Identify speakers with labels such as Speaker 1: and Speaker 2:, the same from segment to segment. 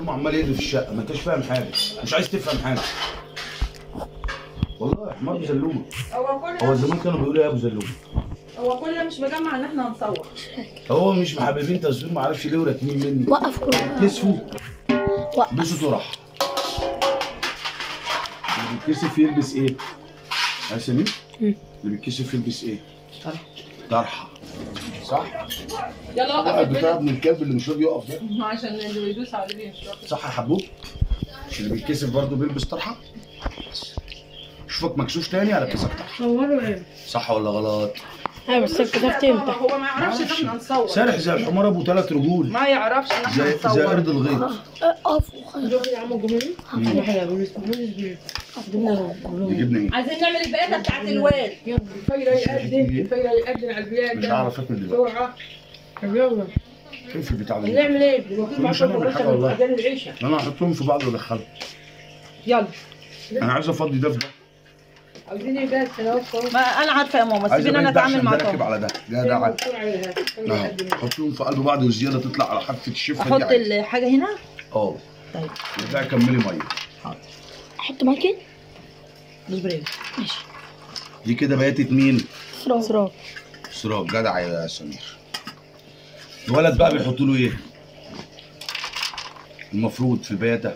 Speaker 1: عمال يجري في الشقه ما انتش فاهم حاجه مش عايز تفهم حاجه والله يا حمار زلومه
Speaker 2: هو كل
Speaker 1: هو زمان كانوا بيقولوا يا ابو زلومه
Speaker 2: هو كل ده مش مجمع ان احنا هنصور
Speaker 1: هو مش محببين تصوير ما اعرفش ليه وراكنين مني
Speaker 3: وقف كل
Speaker 1: كسفوا
Speaker 3: وقف
Speaker 1: لبسوا طرح اللي بيتكسف يلبس ايه؟ يا سمير؟
Speaker 3: مم.
Speaker 1: اللي بيتكسف يلبس ايه؟ طرحه صح؟
Speaker 2: يلا
Speaker 1: واحد
Speaker 2: وقف
Speaker 1: بتاع
Speaker 2: الفيديو
Speaker 1: ابن الكلب اللي مش راضي يقف ده
Speaker 2: عشان اللي بيدوس عليه بيمشي
Speaker 1: صح يا حبوب؟ اللي بيتكسف برضه بيلبس طرحه؟ شوفك مكسوف تاني على كسك طرحه
Speaker 2: صوروا ايه؟
Speaker 1: صح ولا غلط؟
Speaker 3: ايوه بس كتبت امتى
Speaker 2: هو ما يعرفش ان احنا هنصور
Speaker 1: سارح زي الحمار ابو ثلاث رجول
Speaker 2: ما يعرفش ان احنا
Speaker 1: زي زي قرد
Speaker 2: هنصور
Speaker 1: الغيط
Speaker 3: اقف
Speaker 1: يجيبنا ايه؟
Speaker 2: عايزين نعمل البيانه بتاعت الواد
Speaker 4: الفيرة يقدم الفيرة يقدم على البيات
Speaker 1: مش هعرف اكل دلوقتي
Speaker 4: بسرعة يلا
Speaker 1: كيف البتاع ده؟
Speaker 4: هنعمل ايه؟ بنوكل
Speaker 1: مش هنعمل حاجة والله.
Speaker 4: مكان العيشة
Speaker 1: انا هحطهم في بعض وادخلهم
Speaker 2: يلا
Speaker 1: انا عايز افضي ده في ده
Speaker 4: عاوزين ايه بس انا اوصل
Speaker 2: ما انا عارفه يا ماما
Speaker 1: عايز
Speaker 2: سيبيني انا
Speaker 1: أبين ده
Speaker 2: اتعامل
Speaker 1: عشان
Speaker 2: مع
Speaker 1: ده راكب
Speaker 2: طارق
Speaker 1: على ده ده ده عادي
Speaker 4: بسرعة عليها الفيرة
Speaker 1: اهو
Speaker 4: يقدم
Speaker 1: حطهم في قلب بعض والزياده تطلع على حافه الشفه دي
Speaker 2: احط
Speaker 1: عادي.
Speaker 2: الحاجه هنا
Speaker 1: اه
Speaker 2: طيب
Speaker 1: وارجعي كملي ميه
Speaker 3: احط مايكل
Speaker 2: البريد
Speaker 3: ماشي
Speaker 1: دي كده بقت مين؟
Speaker 3: سراب
Speaker 1: سراج جدع يا سمير الولد بقى بيحطوا له ايه؟ المفروض في البياتة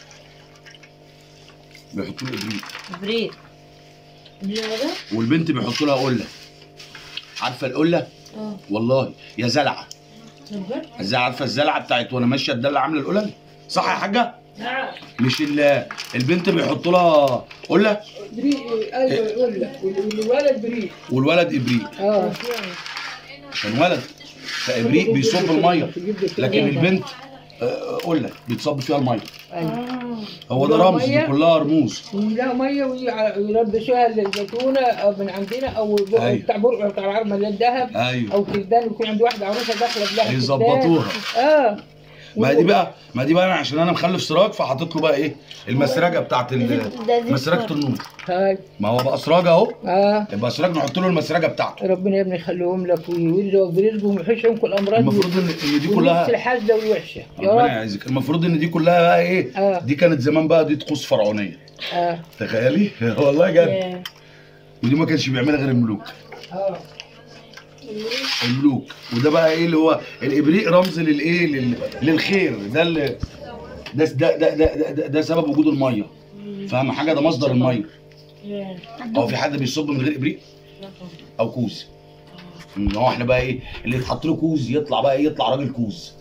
Speaker 1: بيحطوا له ابريق
Speaker 2: بريد
Speaker 1: والبنت بيحطوا لها قله عارفه القله؟
Speaker 2: اه
Speaker 1: والله يا زلعه ازاي عارفه الزلعه بتاعت وانا ماشيه ده اللي عامله القلل صح يا حاجه؟
Speaker 4: نعم
Speaker 1: مش ال- البنت بيحطوا لها قله
Speaker 4: بريء ايوه يقول لك والولد بريء
Speaker 1: والولد ابريق
Speaker 4: اه
Speaker 1: عشان ولد فابريق بيصب الميه لكن البنت آه، قله بيتصب فيها الميه هو ده رمز دي كلها رموز
Speaker 4: لا ميه ويع- ويلبسوها الزيتونه او من عندنا او ب-
Speaker 1: أيوة.
Speaker 4: بتاع برقع بتاع العرب مليان ذهب
Speaker 1: ايوه
Speaker 4: او كردان يكون عند واحده عروسه داخله بلها كردان.
Speaker 1: يظبطوها
Speaker 4: اه
Speaker 1: ما دي بقى ما دي بقى أنا عشان انا مخلف سراج فحاطط له بقى ايه المسرجه بتاعت ال- مسرجه النور
Speaker 4: هاي
Speaker 1: ما هو بقى سراج اهو
Speaker 4: اه
Speaker 1: يبقى سراج نحط له المسرجه بتاعته
Speaker 4: ربنا يا ابني يخليهم لك ويرزقك برزقهم ويحشهم كل الامراض
Speaker 1: المفروض ان إن دي
Speaker 4: والنفس
Speaker 1: كلها
Speaker 4: الحاسده والوحشه يا
Speaker 1: ربنا
Speaker 4: رب
Speaker 1: يعزك المفروض ان دي كلها بقى ايه
Speaker 4: آه.
Speaker 1: دي كانت زمان بقى دي طقوس فرعونيه
Speaker 4: اه
Speaker 1: تخيلي والله جد ودي ما كانش بيعملها غير الملوك
Speaker 4: اه
Speaker 1: الملوك وده بقى ايه اللي هو الابريق رمز للايه لل... للخير ده اللي ده ده ده, ده, ده, ده سبب وجود الميه فاهم حاجه ده مصدر الميه هو في حد بيصب من غير ابريق او كوز إن هو احنا بقى ايه اللي يتحط له كوز يطلع بقى ايه يطلع راجل كوز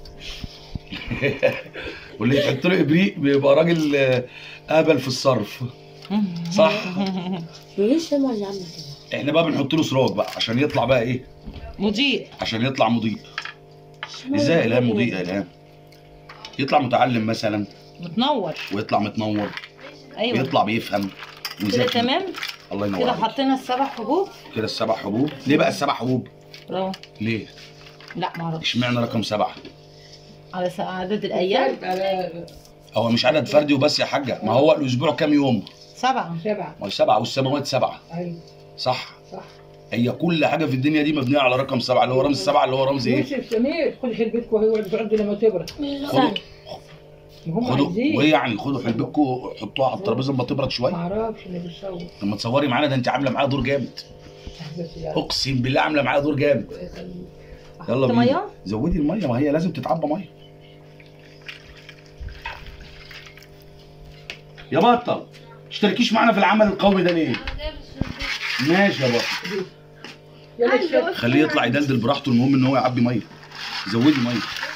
Speaker 1: واللي يتحط له ابريق بيبقى راجل آه، اهبل في الصرف صح
Speaker 3: ليش سامع اللي عامل كده
Speaker 1: احنا بقى بنحط له سراج بقى عشان يطلع بقى ايه
Speaker 2: مضيء
Speaker 1: عشان يطلع مضيء ازاي يا الهام مضيء يا الهام يطلع متعلم مثلا
Speaker 2: متنور
Speaker 1: ويطلع متنور
Speaker 2: ايوه
Speaker 1: ويطلع بيفهم
Speaker 2: كده
Speaker 1: وذكي
Speaker 2: تمام
Speaker 1: الله ينور
Speaker 2: كده
Speaker 1: عليك
Speaker 2: حطينا السبع حبوب
Speaker 1: كده السبع حبوب ليه بقى السبع حبوب
Speaker 2: برافو
Speaker 1: ليه
Speaker 2: لا معرفش
Speaker 1: اشمعنى رقم سبعة
Speaker 2: على س- عدد الايام
Speaker 4: على
Speaker 1: هو مش عدد فردي وبس يا حاجه ما هو الاسبوع كام يوم
Speaker 2: سبعة
Speaker 4: سبعه
Speaker 1: ما هو سبعة والسماوات سبعة
Speaker 4: ايوه
Speaker 1: صح
Speaker 4: صح
Speaker 1: هي كل حاجه في الدنيا دي مبنيه على رقم سبعة اللي هو رمز سبعة اللي هو رمز ايه
Speaker 4: يوسف سمير خد حلبتك وهي يقعد في عندي لما تبرد
Speaker 1: خدوا
Speaker 4: هم
Speaker 1: خدوا
Speaker 4: عايزين
Speaker 1: وايه يعني خدوا حلبكم حطوها على الترابيزه لما تبرد
Speaker 4: ما
Speaker 1: شويه
Speaker 4: اعرفش اللي بيصور
Speaker 1: لما تصوري معانا ده انت عامله معايا دور جامد
Speaker 4: بس يعني
Speaker 1: اقسم بالله عامله معايا دور جامد يلا
Speaker 2: أحط
Speaker 1: بينا
Speaker 2: مية؟
Speaker 1: زودي الميه ما هي لازم تتعبى ميه يا بطل اشتركيش معانا في العمل القومي ده ليه؟ ماشي يا بطل
Speaker 4: يلا الشيخ.
Speaker 1: خليه يطلع يدلدل براحته المهم ان هو يعبي ميه زودي ميه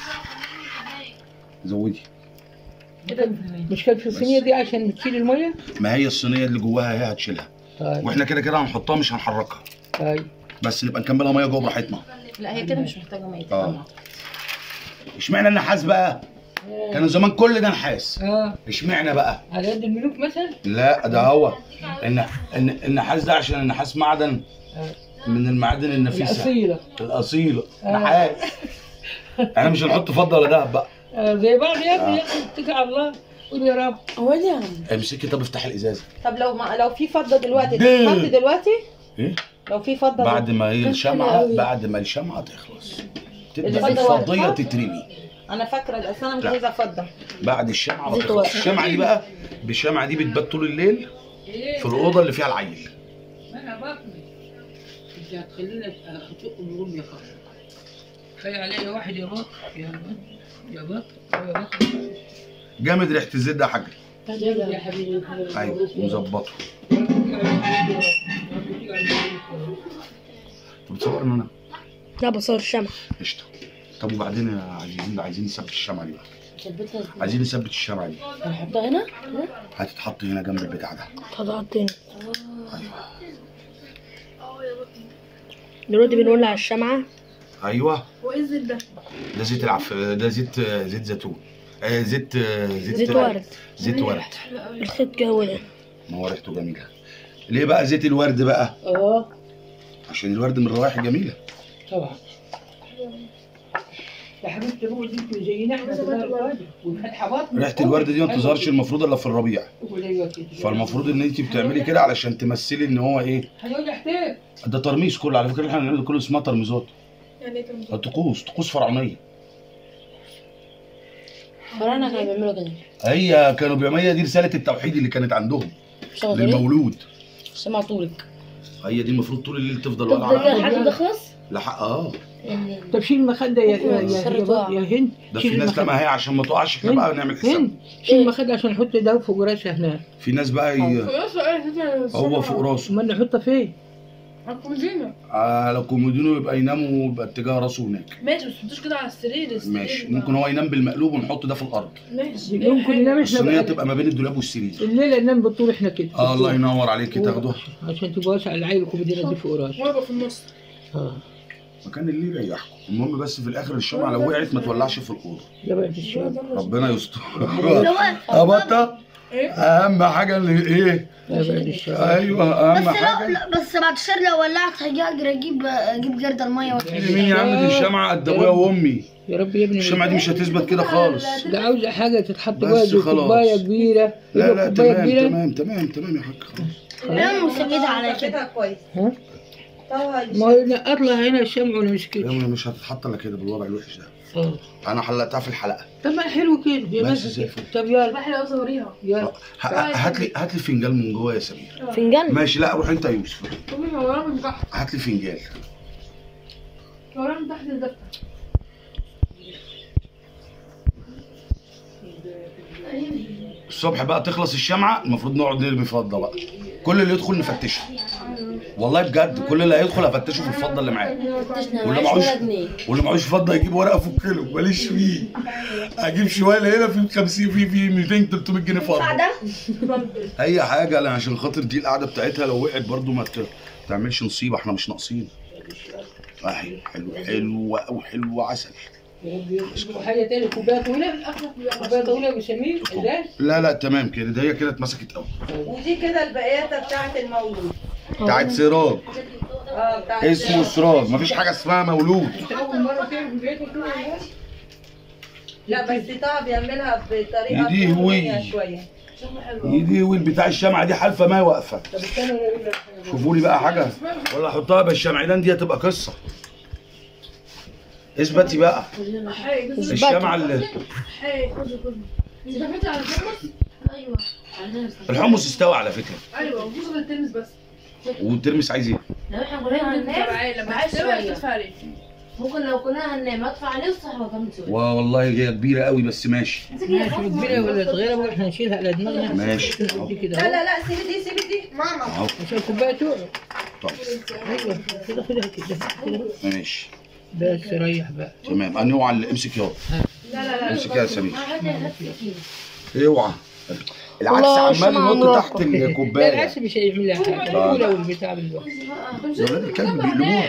Speaker 1: زودي
Speaker 4: كده مش كانت في الصينيه دي عشان بتشيل الميه
Speaker 1: ما هي الصينيه اللي جواها هي هتشيلها
Speaker 4: طيب
Speaker 1: واحنا كده كده هنحطها مش هنحركها
Speaker 4: طيب
Speaker 1: بس نبقى نكملها ميه جوه براحتنا
Speaker 2: لا هي كده مش محتاجة مية
Speaker 1: اه اشمعنى النحاس بقى؟ كانوا زمان كل ده نحاس
Speaker 4: اه
Speaker 1: اشمعنى بقى؟
Speaker 4: على يد الملوك مثلا
Speaker 1: لا ده هو الن- الن- النحاس ده عشان النحاس معدن من المعادن النفيسه
Speaker 4: الاصيله
Speaker 1: الاصيله
Speaker 4: آه.
Speaker 1: نحاس احنا مش هنحط فضه ولا دهب بقى
Speaker 4: آه زي بعض يا ابني يا ابني اتكل على الله قول يا رب
Speaker 3: هو ده يا عم
Speaker 1: امسكي طب افتح الازازه
Speaker 2: طب لو ما لو في فضة دلوقتي
Speaker 1: ده.
Speaker 2: تحط دلوقتي
Speaker 1: ايه
Speaker 2: لو في فضة
Speaker 1: بعد ما هي
Speaker 3: حلو
Speaker 1: الشمعه
Speaker 3: أوي.
Speaker 1: بعد ما الشمعه تخلص تبدا
Speaker 2: الفضة
Speaker 1: الفضيه
Speaker 2: ورقة؟
Speaker 1: تترمي
Speaker 2: انا فاكره ده اصل انا
Speaker 1: لا.
Speaker 2: مجهزه فضه
Speaker 1: بعد الشمعه
Speaker 3: زيت
Speaker 1: بتخلص
Speaker 3: ورد.
Speaker 1: الشمعه دي بقى بالشمعه دي بتبات طول الليل في الاوضه اللي فيها العيل
Speaker 4: انا بطني انت هتخلينا اشق الغم يا خالد تخيل عليا واحد يا بط يا بط يا بط يا بط
Speaker 1: جامد ريحه الزيت ده يا حاج
Speaker 4: يا حبيبي
Speaker 1: ايوه مظبطه طب بتصور ان انا
Speaker 3: لا بصور الشمع
Speaker 1: قشطه طب وبعدين يا عايزين عايزين نثبت الشمعه دي بقى
Speaker 3: ثبتها
Speaker 1: عايزين نثبت الشمعه دي
Speaker 3: نحطها هنا
Speaker 1: هتتحط هنا جنب البتاع ده
Speaker 3: هتحط هنا
Speaker 1: ايوه
Speaker 3: دلوقتي بنولع الشمعة
Speaker 1: ايوه
Speaker 5: وايه الزيت ده؟
Speaker 1: ده زيت العف ده زيت زيت زيتون آه زيت زيت
Speaker 3: زيت ورد
Speaker 1: زيت ورد
Speaker 3: الخيط جو ده
Speaker 1: ما هو ريحته جميله ليه بقى زيت الورد بقى
Speaker 4: اه
Speaker 1: عشان الورد من الروائح الجميله
Speaker 4: طبعا يا حبيبتي هو دي زينا احنا في دار الراجل والفتحه بطن
Speaker 1: ريحه الورد دي ما بتظهرش المفروض الا في الربيع فالمفروض ان انت بتعملي كده علشان تمثلي ان هو ايه
Speaker 4: هيقول احتاج
Speaker 1: ده ترميز كله على فكره احنا بنعمل كله اسمها ترميزات
Speaker 5: يعني ايه تنظيم؟
Speaker 1: طقوس طقوس فرعونيه
Speaker 3: فرانا كانوا بيعملوا كده
Speaker 1: هي كانوا بيعملوا هي دي رساله التوحيد اللي كانت عندهم
Speaker 3: سمع طولك
Speaker 1: للمولود
Speaker 3: سمع طولك
Speaker 1: هي دي المفروض طول الليل تفضل
Speaker 3: طب
Speaker 1: واقعه
Speaker 3: ده
Speaker 1: على-
Speaker 3: لحد ده خلص؟
Speaker 1: لحق اه
Speaker 4: طب شيل المخده يا يا يا,
Speaker 3: سر
Speaker 4: يا,
Speaker 3: طبعا.
Speaker 4: يا هند
Speaker 1: ده
Speaker 4: شيل
Speaker 1: في ناس
Speaker 4: المخدة.
Speaker 1: لما هي عشان ما تقعش احنا بقى نعمل حساب
Speaker 4: هند شيل المخده عشان نحط ده فوق راسها هنا
Speaker 1: في ناس بقى ي...
Speaker 5: خلاص ايه زيت
Speaker 1: هو فوق راسه
Speaker 4: امال نحطها فين؟
Speaker 5: الكومودينو
Speaker 1: على كومودينو يبقى ينام ويبقى اتجاه راسه هناك
Speaker 5: ماشي بس تحطوش كده على السرير السرير
Speaker 1: ماشي
Speaker 5: بقى.
Speaker 1: ممكن هو ينام بالمقلوب ونحط ده في الارض
Speaker 5: ماشي
Speaker 4: ممكن ننام احنا
Speaker 1: الصينيه
Speaker 4: بقى
Speaker 1: تبقى ما بين الدولاب والسرير
Speaker 4: الليله ننام بالطول احنا كده
Speaker 1: آه الله ينور عليك تاخده
Speaker 4: عشان تبقى واسع العيل الكوميدينا دي فوق راسه
Speaker 5: ويبقى في النص
Speaker 4: اه
Speaker 1: مكان اللي يريحكم المهم بس في الاخر الشمعة لو وقعت ما تولعش في الاوضه
Speaker 4: ده بقى في الشام
Speaker 1: ربنا يستر يا بطه
Speaker 5: ايه
Speaker 1: اهم حاجه اللي ايه
Speaker 4: ده بقى في الشام
Speaker 1: ايوه اهم
Speaker 6: بس لو
Speaker 1: حاجه
Speaker 6: لا- بس بعد الشهر لو ولعت هاجي اقدر اجيب اجيب جرد الميه وأتحل.
Speaker 1: مين يا عم دي الشمعة قد ابويا وامي
Speaker 4: يا رب يا ابني
Speaker 1: الشمعة دي مش هتثبت كده خالص
Speaker 4: ده عاوزه حاجه تتحط
Speaker 1: بس
Speaker 4: جوه دي
Speaker 1: خلاص.
Speaker 4: كوبايه كبيره
Speaker 1: لا لا
Speaker 4: كوبايه
Speaker 1: تمام
Speaker 4: كبيره
Speaker 1: تمام تمام تمام يا حاج خلاص
Speaker 6: انا مسكتها على كده
Speaker 2: كده كويس
Speaker 4: ها؟
Speaker 2: طبعا
Speaker 4: ما هو اطلع هنا الشمع ولا مش
Speaker 1: يا
Speaker 4: كده
Speaker 1: ابني مش هتتحط الا كده بالوضع الوحش ده
Speaker 4: اه
Speaker 1: انا حلقتها في الحلقه
Speaker 4: طب ما حلو كده يا
Speaker 1: بس
Speaker 4: بس
Speaker 1: زي الفل.
Speaker 4: طب يلا
Speaker 5: بحلى اصوريها
Speaker 4: يلا
Speaker 1: ه- هات لي هات لي فنجان من جوه يا سمير
Speaker 3: فنجان
Speaker 1: ماشي لا روح انت يا يوسف
Speaker 5: طب وراه من تحت
Speaker 1: هات لي فنجان
Speaker 5: وراه من تحت الدفتر
Speaker 1: الصبح بقى تخلص الشمعة المفروض نقعد نرمي فضة بقى كل اللي يدخل نفتشه والله بجد كل اللي هيدخل هفتشه في الفضة اللي معاه واللي معوش واللي معوش فضة يجيب ورقة فك له ماليش فيه اجيب شوية هنا في 50 في في 200 300 جنيه فضة
Speaker 6: ده
Speaker 1: اي حاجة لا عشان خاطر دي القعدة بتاعتها لو وقعت برضو ما ت- تعملش نصيبة احنا مش ناقصين اهي حلو حلو او حلو عسل
Speaker 4: وحاجه تاني كوبايه طويله كوبايه طويله بسمير ازاز
Speaker 1: لا لا تمام كده ده هي كده اتمسكت قوي
Speaker 2: ودي كده البقيات بتاعت المولود
Speaker 1: بتاعت سراج
Speaker 2: اه بتاعت
Speaker 1: اسمه سراج مفيش حاجة اسمها مولود
Speaker 4: انت اول مره تعمل في بيتك كده
Speaker 2: لا بس طه بيعملها بطريقه
Speaker 1: يديه
Speaker 2: قانونية
Speaker 1: وي.
Speaker 2: شويه
Speaker 1: يدي والبتاع الشمعة دي حالفة ما واقفة
Speaker 4: طب استنى انا اقول لك حاجه
Speaker 1: شوفوا لي بقى حاجة ولا احطها بالشمعدان دي هتبقى قصة اثبتي بقى
Speaker 5: حي جزء
Speaker 1: الشمعة اللي
Speaker 5: حي خذ خذ انت دفعت على الحمص؟ ايوه
Speaker 1: الحمص استوى على فكرة
Speaker 5: ايوه جزء التلمس بس
Speaker 1: والترمس عايز ايه؟
Speaker 7: لو احنا كنا هننام
Speaker 5: تبعي لما
Speaker 7: معلش
Speaker 5: تستوي
Speaker 7: شوية.
Speaker 5: هتدفع عليه
Speaker 7: ممكن لو كنا هننام ادفع عليه وصح وكمل شوية
Speaker 1: والله هي كبيرة قوي بس ماشي
Speaker 4: ماشي كبيره ولا صغيره واحنا نشيلها على دماغنا
Speaker 1: ماشي
Speaker 4: دي كده
Speaker 2: لا
Speaker 4: اهو
Speaker 2: لا لا سيبي دي سيبي دي
Speaker 6: ماما
Speaker 1: اهو
Speaker 4: عشان الكوبايه تقع
Speaker 1: طب
Speaker 4: ايوه كده خدها كده كده
Speaker 1: ماشي
Speaker 4: بس ريح بقى
Speaker 1: تمام انا اوعى اللي امسك ياض
Speaker 5: لا لا لا
Speaker 1: امسك يا سمير
Speaker 7: هات هات كده
Speaker 1: اوعى العدس
Speaker 3: والله
Speaker 1: عمال
Speaker 3: الشمعة
Speaker 1: ينط
Speaker 3: مراقبة.
Speaker 1: تحت
Speaker 4: لا
Speaker 1: الكوبايه
Speaker 4: العسل مش هيعمل لها حاجه الاولى والبتاع بالوقت
Speaker 1: يا ولاد الكلب بيقلبوها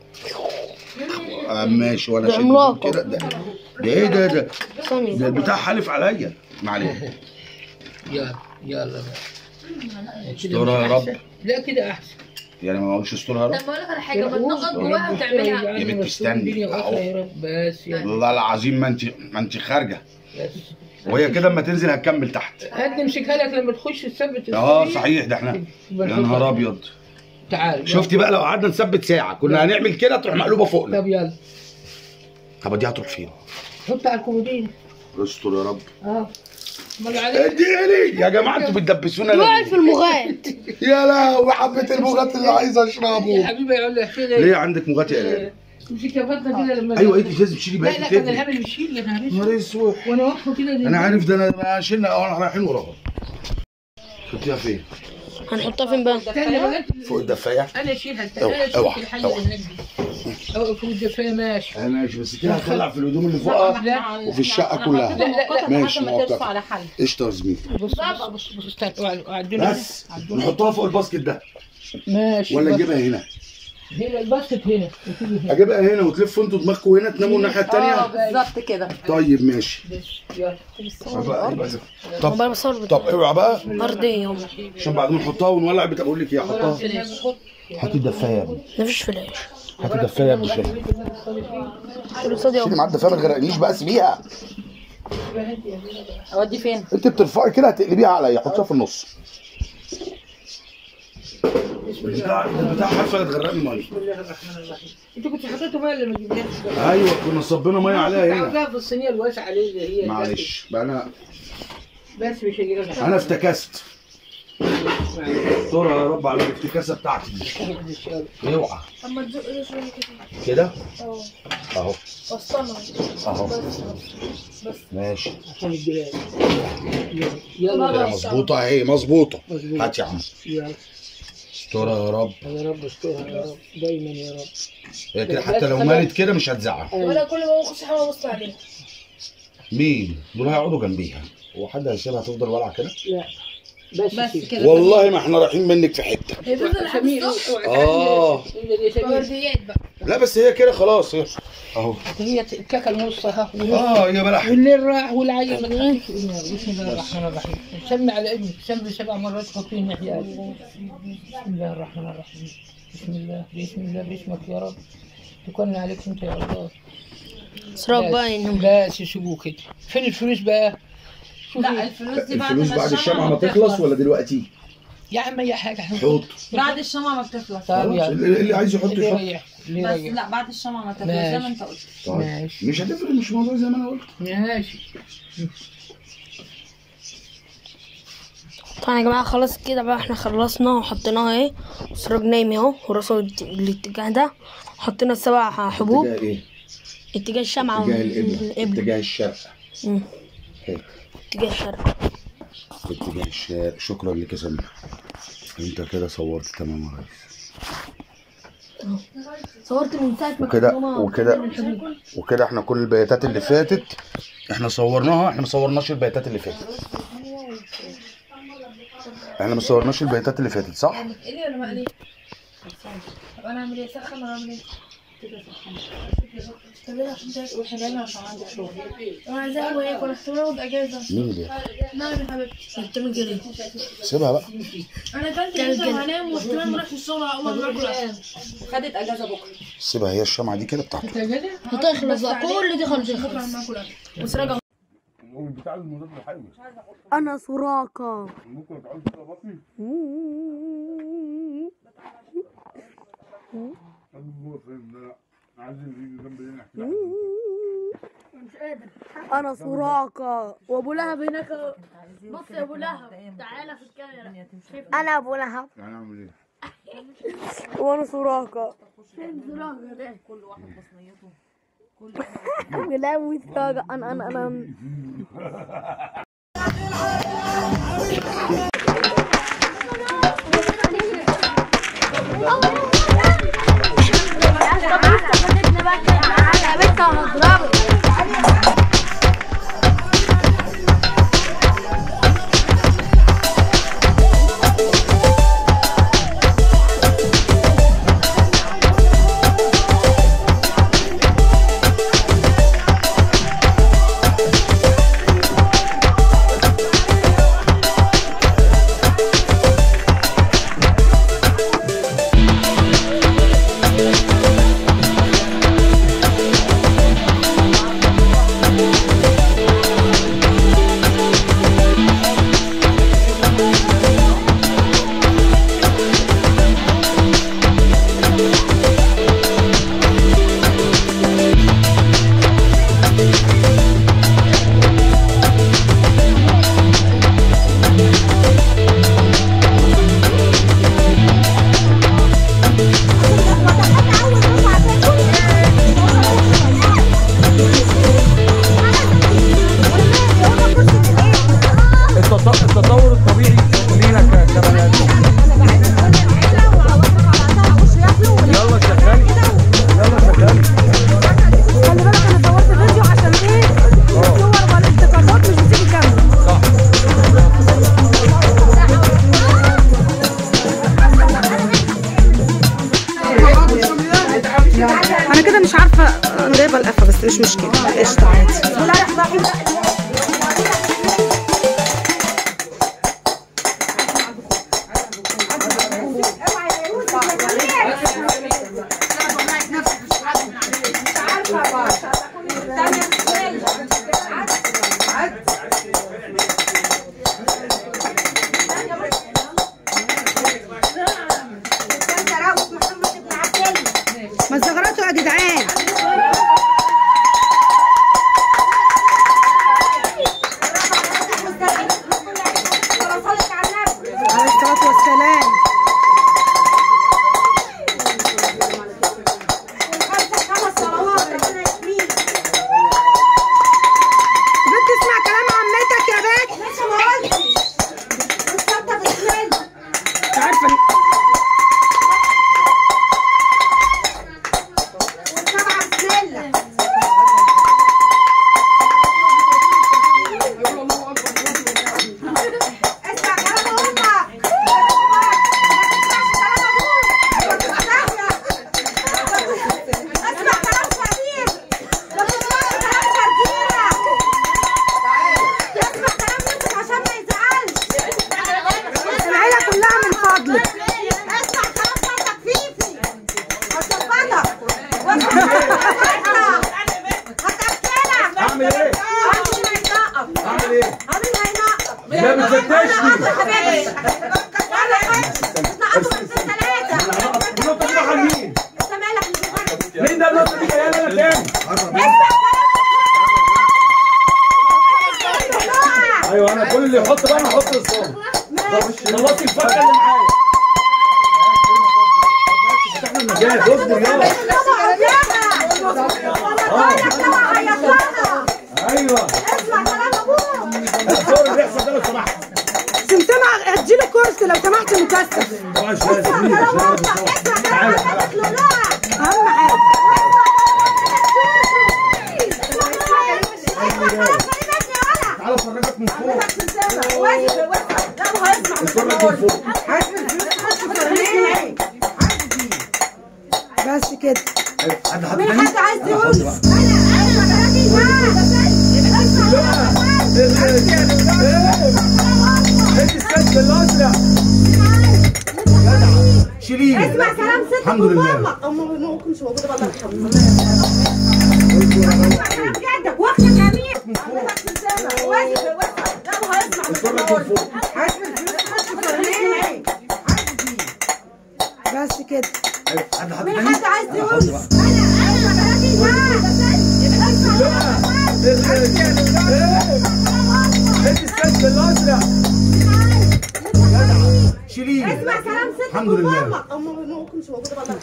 Speaker 1: آه ماشي وانا
Speaker 3: ده
Speaker 1: شايف
Speaker 3: عملاقة.
Speaker 1: كده ده ده ايه ده ده
Speaker 3: ثانية
Speaker 1: ده البتاع حالف عليا ما علينا
Speaker 4: يلا يلا بقى
Speaker 1: استرها يا رب
Speaker 4: لا كده احسن
Speaker 1: يعني ما اقولش استرها يا رب
Speaker 5: طب بقول لك على حاجه ما تنقط جواها وتعملها
Speaker 1: يا بنت استني. أهو.
Speaker 4: يا رب بس يلا
Speaker 1: والله العظيم ما انت ما انت خارجه
Speaker 4: بس
Speaker 1: وهي كده اما تنزل هتكمل تحت
Speaker 4: هات نمسكها لك لما تخش تثبت
Speaker 1: اه
Speaker 4: الصينية.
Speaker 1: صحيح ده احنا
Speaker 4: يبقى
Speaker 1: يا
Speaker 4: نحطها.
Speaker 1: نهار ابيض
Speaker 4: تعال
Speaker 1: شفتي بقى لو قعدنا نثبت ساعه كنا هنعمل كده تروح مقلوبه فوقنا
Speaker 4: طب يلا
Speaker 1: طب دي هتروح فين؟
Speaker 4: حط على الكومودين
Speaker 1: استر يا رب
Speaker 4: اه امال عليك
Speaker 1: اديني يا جماعه انتوا بتدبسونا
Speaker 3: وقعت في
Speaker 1: ليه؟
Speaker 3: المغاد
Speaker 1: يا لهوي حبيت المغات اللي عايز
Speaker 4: يا
Speaker 1: اشربه
Speaker 4: حبيبي يقول لي احكي لي
Speaker 1: ليه عندك مغات يا ايلان؟
Speaker 4: مش كفتنا كده لما
Speaker 1: ايوه انت لازم تشيلي
Speaker 4: لا
Speaker 1: بقى
Speaker 4: لا كان
Speaker 1: تجري
Speaker 4: الهبل بيشيل يا نهار اسود
Speaker 1: نهار اسود
Speaker 4: وانا واقفه كده
Speaker 1: انا عارف ده انا شلنا اه احنا رايحين وراها حطيها فين؟
Speaker 3: هنحطها فين بقى؟
Speaker 4: استنى بقى
Speaker 1: فوق الدفاية
Speaker 4: انا اشيلها
Speaker 1: اوعى،
Speaker 4: انا اشيل
Speaker 1: اوعى،
Speaker 4: في الحل
Speaker 1: اوعى.
Speaker 4: اللي هناك دي او فوق الدفايه ماشي
Speaker 1: انا ماشي بس كده هتطلع في الهدوم اللي فوقها
Speaker 4: لا
Speaker 1: وفي الشقه كلها
Speaker 4: لا لا لا
Speaker 1: ماشي
Speaker 2: ما
Speaker 1: موقف
Speaker 2: ترفع على حل
Speaker 1: قشطه يا زميلي
Speaker 4: بص بص بص بص استنى اوعى- عدونا
Speaker 1: بس نحطها فوق الباسكت ده
Speaker 4: ماشي
Speaker 1: ولا
Speaker 4: بس.
Speaker 1: نجيبها هنا
Speaker 4: هنا الباسكت هنا وتيجي هنا
Speaker 1: اجيبها هنا وتلفوا انتوا دماغكم هنا تناموا الناحيه
Speaker 2: اه
Speaker 1: الثانيه
Speaker 2: بالظبط كده
Speaker 1: طيب ماشي
Speaker 4: بس يلا
Speaker 1: يبقى- يبقى-
Speaker 3: طب
Speaker 1: طب
Speaker 3: انا بصور
Speaker 1: طب اوعى بقى
Speaker 3: ارضيه اهو
Speaker 1: عشان بعد ما نحطها ونولع بتاع بقول لك ايه حطها هاتي الدفايه يا ابني
Speaker 3: مفيش فلاش
Speaker 1: هاتي الدفايه يا ابني شيلها
Speaker 3: كل صدي
Speaker 1: شيلي
Speaker 3: اهو
Speaker 1: معاك الدفايه ما تغرقنيش بقى سيبيها
Speaker 2: اودي فين؟
Speaker 1: انت بترفعي كده هتقلبيها عليا حطيها في النص البتاع البتاع حاسه هتغرقني ميه
Speaker 4: بسم الله الرحمن الرحيم انتوا كنتوا حطيتوا ميه اللي ما جبناش
Speaker 1: ايوه كنا صبينا ميه عليها هنا
Speaker 4: عاوزاها في الصينيه الواسعه اللي هي هي
Speaker 1: معلش بقى انا
Speaker 4: بس مش هيجي لك
Speaker 1: انا افتكست استر يا رب على الافتكاسه بتاعتي دي اوعى
Speaker 5: طب ما تزق شويه كده
Speaker 1: كده
Speaker 5: اه
Speaker 1: اهو
Speaker 5: وسطنا
Speaker 1: اهو
Speaker 5: بس
Speaker 1: ماشي
Speaker 4: عشان الجلال يلا
Speaker 1: كده مظبوطه اهي مظبوطه
Speaker 4: مظبوط.
Speaker 1: هات يا عم
Speaker 4: يلا
Speaker 1: استر يا رب
Speaker 4: يا رب استرها يا رب دايما يا رب
Speaker 1: هي كده حتى لو مالت كده مش هتزعل
Speaker 5: ولا كل ما بخش حاجه ببص عليها
Speaker 1: مين دول هيقعدوا جنبيها هو حد هيسيبها تفضل والعه كده
Speaker 4: لا بس,
Speaker 2: بس
Speaker 4: كده
Speaker 2: كده
Speaker 1: والله ما احنا رايحين منك في حته
Speaker 5: هي بتفضل لحد
Speaker 4: سمير
Speaker 5: الصبح
Speaker 1: اه
Speaker 4: يا سمير
Speaker 5: ورديات بقى
Speaker 1: لا بس هي كده خلاص هي اهو
Speaker 4: هي الكاكا النص ها
Speaker 1: اه يا بلح
Speaker 4: والليل راح والعيل بسم الله الرحمن الرحيم سمي على ابنك سمي سبع مرات حطيه الناحية بسم الله الرحمن الرحيم بسم الله بسم الله باسمك يا رب تكون عليك انت يا الله
Speaker 3: اسراء
Speaker 4: بس-
Speaker 3: بقى انهم
Speaker 4: بس يسيبوه كده فين الفلوس بقى؟ شوفي
Speaker 2: لا الفلوس دي بعد
Speaker 1: الفلوس
Speaker 2: ما
Speaker 1: بعد الشمعة ما تخلص
Speaker 2: بتخلص.
Speaker 1: ولا دلوقتي؟
Speaker 4: يا عم اي حاجة
Speaker 1: حط
Speaker 2: بعد الشمعة ما بتخلص
Speaker 4: طيب
Speaker 1: خلاص،
Speaker 4: يلا
Speaker 1: اللي اللي عايز يحط
Speaker 4: اللي
Speaker 1: يحط
Speaker 4: يريح اللي
Speaker 2: بس
Speaker 4: يريح
Speaker 2: لا بعد الشمعة ما تخلص زي ما انت قلت
Speaker 1: طيب
Speaker 4: ماشي
Speaker 1: مش هتفرق مش موضوع زي ما انا قلت
Speaker 4: ماشي
Speaker 3: طبعا يا جماعه خلاص كده بقى احنا خلصنا وحطيناها اهي وسراج نايم اهو وراسه الات- الاتجاه ده حطينا السبع حبوب
Speaker 1: اتجاه ايه؟
Speaker 3: اتجاه الشمعة
Speaker 1: اتجاه القبلة
Speaker 3: والقبلة
Speaker 1: اتجاه الشرق
Speaker 3: مم.
Speaker 1: هيك
Speaker 3: اتجاه الشرق
Speaker 1: اتجاه الشرق شكرا لك يا سمير انت كده صورت تمام يا ريس
Speaker 3: صورت من ساعة ما
Speaker 1: وكده
Speaker 3: كانت ماما
Speaker 1: وكده
Speaker 3: بتعمل الحبوب.
Speaker 1: وكده احنا كل البياتات اللي فاتت احنا صورناها احنا ما صورناش البياتات اللي فاتت احنا ما صورناش البياتات اللي فاتت صح؟
Speaker 5: ايه ولا مقلي؟ طب انا اعمل ايه اسخن ولا اعمل ايه؟ طب ليه عشان تاكل واحنا جايين عشان عندك شغل انا عايزاه هو ياكل احتمال اخد اجازه
Speaker 1: مين اللي
Speaker 5: نعم يا حبيبتي
Speaker 3: بتعمل كده
Speaker 1: سيبها بقى
Speaker 5: انا اكلت جدا وهنام واحتمال ما اروحش الشغل اول ما اكل
Speaker 2: خدت اجازة بكرة
Speaker 1: سيبها هي الشمعة دي كده بتاعته
Speaker 4: انت كده
Speaker 3: هتخلص بقى كل دي خلص
Speaker 5: بكره لما اكل اكل
Speaker 3: وسراج
Speaker 1: بتاع المضاد الحيوي
Speaker 3: انا سراقة
Speaker 1: ممكن تعوز كده بطني عايز يجي جنبي هنا
Speaker 3: انا سراقة وابو لهب هناك بص يا ابو لهب تعالى في الكاميرا انا ابو لهب
Speaker 1: يعني اعمل ايه؟
Speaker 3: وانا سراقة لا مو سراقة انا انا انا
Speaker 8: مش عارفه انا جايبه القفا بس مش مشكله قشطه عادي ما تزغرطوا يا جدعان عليه الصلاه والسلام بنت اسمع كلام عمتك يا بنت لسه ما قلتش عارفه إن- العيله كلها من فضلك
Speaker 1: اعمل ايه؟ اعمل ايه؟ لا بتفتشني النقطة دي على مين؟ مين ده النقطة دي جاية لنا تاني؟ ايوه انا كل اللي يحط بقى انا احط الصوم خلصي الفرقة اللي معايا احنا المجال اصبر يلا ايوه الصور اللي بيحصل ده لو سمحت
Speaker 8: سمسمة اديله كرسي لو سمحت مكثف
Speaker 1: مش لازم مين عشان انا بصور تعالى تعالى
Speaker 8: اهم حاجه
Speaker 1: تعالى افرجك من فوق اتفرج من فوق
Speaker 8: بس كده
Speaker 1: حد حد حد
Speaker 8: عايز يقول
Speaker 1: انت السد الازرق شيليه
Speaker 8: اسمع كلام ست
Speaker 1: الحمد لله
Speaker 8: ممكن مش موجوده بقى كلام جدك واخده جميع
Speaker 1: اتفرج من فوق
Speaker 8: بس كده
Speaker 1: حد حد
Speaker 8: مين حد عايز يقول
Speaker 1: انت السد الازرق شيليه
Speaker 8: اسمع كلام ست
Speaker 1: الحمد لله
Speaker 8: ممكن مش موجوده بقى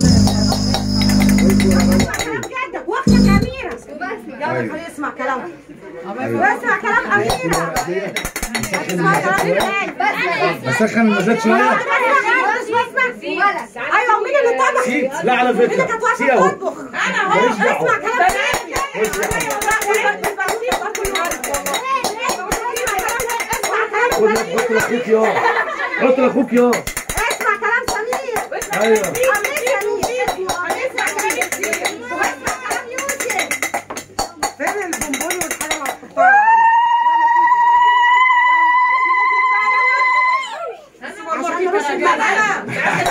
Speaker 8: كلام جدك واخده جميع يلا خليه يسمع كلام واسمع كلام اميره اسمع كلام بس
Speaker 1: اسخن المزاد شويه
Speaker 8: ايوه مين اللي طبخ؟
Speaker 1: سيت لا على
Speaker 8: مين اللي
Speaker 1: فكره
Speaker 8: كانت واقفه
Speaker 1: سي اهو
Speaker 8: تطبخ؟
Speaker 1: ماليش دعوه
Speaker 8: اسمع كلام
Speaker 1: خد حط لاخوك يا حط لاخوك يا
Speaker 8: اسمع كلام سمير
Speaker 1: ايوه
Speaker 8: اسمع كلام يوسف فين البونبوني والحاجه اللي عشان نرش المدنة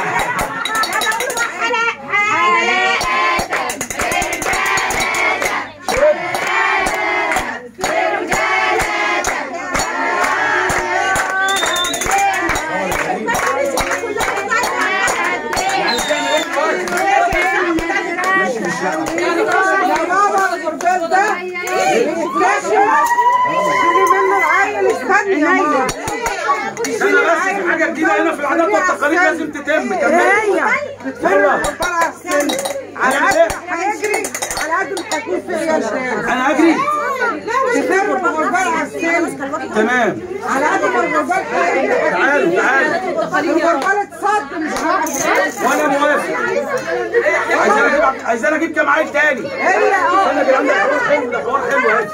Speaker 8: يا بابا الغربال ده يتلاشى شيلي منه العيل استني يا ماما
Speaker 1: انا بس في حاجه جديده هنا في العادات والتقاليد لازم تتم كمان
Speaker 8: هي
Speaker 1: يلا
Speaker 8: على قد ما هيجري على قد ما هيكون في ريال
Speaker 1: انا هجري
Speaker 8: تفرق الغربال على السن
Speaker 1: تمام
Speaker 8: على قد ما الغربال هيجري
Speaker 1: تعالوا تعالوا
Speaker 8: الغربال اتصد مش عارف
Speaker 1: وانا موافق عايزين اجيب عايزين اجيب كام عيل تاني
Speaker 8: هي اه
Speaker 1: انا اللي عندي حوار حلو ده حوار حلو اهي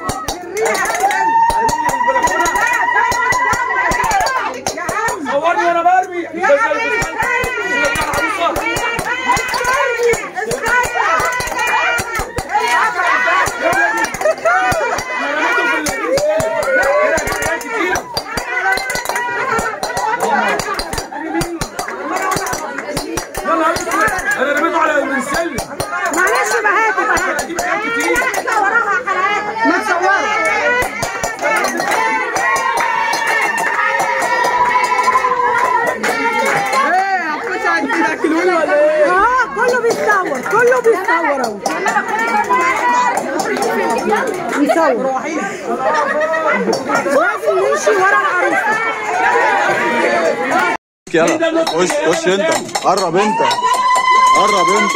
Speaker 1: صورني وانا برمي مش
Speaker 8: ايه وبيصور اهو بيصور لازم نمشي ورا العروسه
Speaker 9: يلا خش خش انت قرب انت قرب انت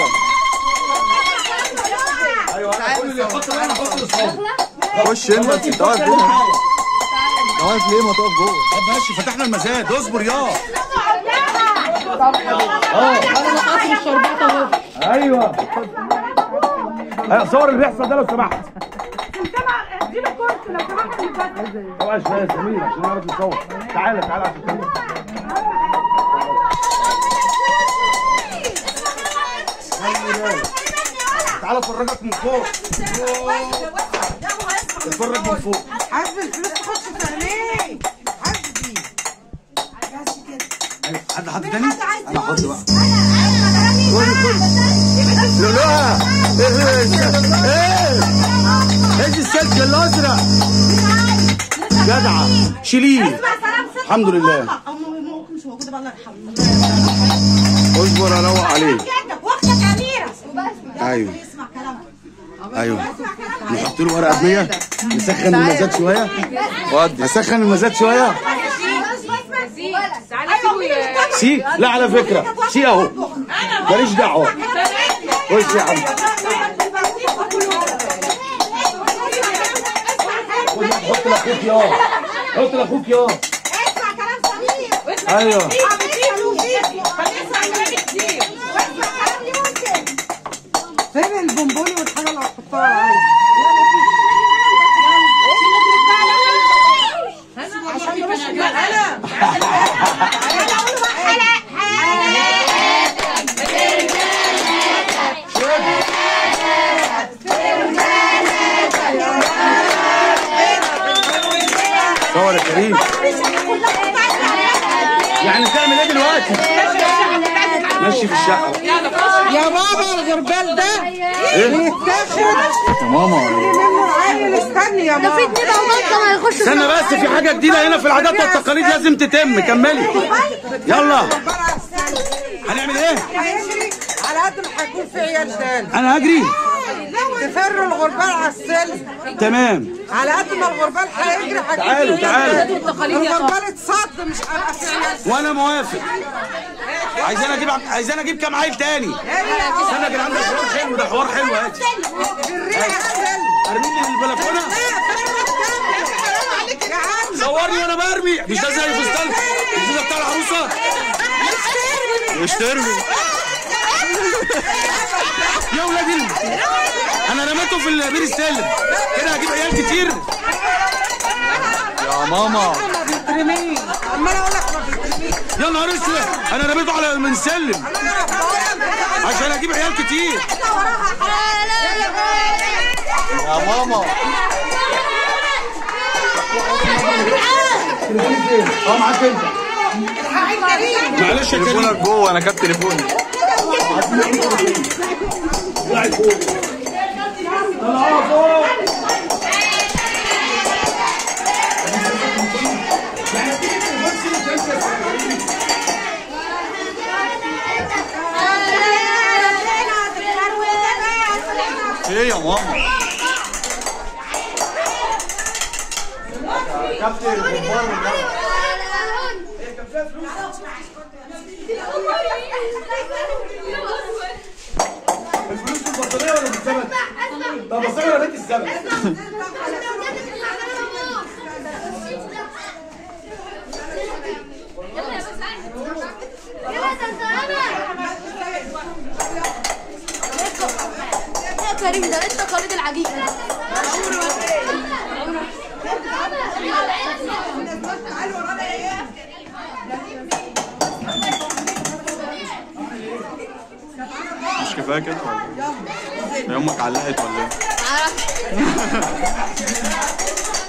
Speaker 1: ايوه انا كل اللي يحط معانا احط له صوت
Speaker 9: خش انت انت واقف ليه؟ انت واقف ليه ما تقف جوه
Speaker 1: طب ماشي فتحنا المزاد اصبر يا ايوه ايوه صور اللي بيحصل ده لو سمحت
Speaker 8: جيب الكرسي لو سمحت اللي فات.
Speaker 1: اوعى شويه يا سمير عشان نعرف نصور تعالى تعالى عشان تصور. تعالى افرجك من فوق اتفرج من فوق
Speaker 8: حاسب الفلوس تخش في عينيه حاسبي
Speaker 1: أيوة، حد حد تاني انا احط بقى
Speaker 9: لؤلؤها ايه ايه ايه السلك الازرق
Speaker 1: جدعه شيليه الحمد لله
Speaker 8: مش موجوده بقى الله يرحمه
Speaker 9: اصبر اروق عليك
Speaker 8: واختك اميره
Speaker 1: ايوه
Speaker 8: اسمع كلامها
Speaker 1: ايوه نحط له ورقه ب نسخن المزاد شويه
Speaker 9: ودي
Speaker 1: نسخن المزاد شويه سي لا على فكره سي اهو ماليش دعوه خش يا عم خد حط لاخوك يا حط لاخوك يا
Speaker 8: اسمع كلام سمير
Speaker 1: ايوه
Speaker 8: فين البونبوني والحاجه اللي هتحطها على
Speaker 1: صور يا كريم يعني تعمل ايه دلوقتي؟ ماشي في الشقه
Speaker 8: يا بابا الغربال ده
Speaker 1: ايه؟
Speaker 8: بيتاخد
Speaker 9: يا ماما
Speaker 8: منه العيل استني يا ماما
Speaker 1: استنى بس في حاجه جديده هنا في العادات والتقاليد لازم تتم كملي يلا هنعمل ايه؟
Speaker 8: هيجري على قد ما هيكون في عيال تاني
Speaker 1: انا هجري
Speaker 8: تفروا الغربال على السلم
Speaker 1: تمام
Speaker 8: على قد ما الغربال هيجري هيكون
Speaker 1: تعالوا
Speaker 8: في عيال
Speaker 1: تعالوا
Speaker 8: تاني. الغربال اتصد مش هيبقى في عيال
Speaker 1: وانا موافق عايزين اجيب عايزين اجيب كام عيل تاني استنى يا جدعان ده حوار حلو ده حوار حلو هاتي
Speaker 8: الريح السلم
Speaker 1: ارميني من البلكونه
Speaker 8: يا عم
Speaker 1: صورني وانا برمي مش ده زي فستان مش ده بتاع العروسه
Speaker 9: مش ترمي
Speaker 1: يا ولاد ال- انا رميته في بير السلم كده هجيب عيال كتير
Speaker 9: يا ماما
Speaker 8: ما بيترميش عمال اقول لك ما بيترميش
Speaker 1: يا نهار اسود انا رميته على من سلم عشان اجيب عيال كتير
Speaker 9: يا ماما
Speaker 1: اه معاك انت معلش يا كريم
Speaker 9: تليفونك جوه انا كاتب تليفوني
Speaker 1: طلعت فوق طلعوها فوق
Speaker 9: ايه يا ماما
Speaker 1: الفلوس في البطاريه ولا في الزمن؟ طب بس انا رميت الزمن
Speaker 6: يا كريم ده ايه التقاليد العجيبه دي؟
Speaker 9: مش كفايه كده ولا ايه؟ هي امك علقت ولا ايه؟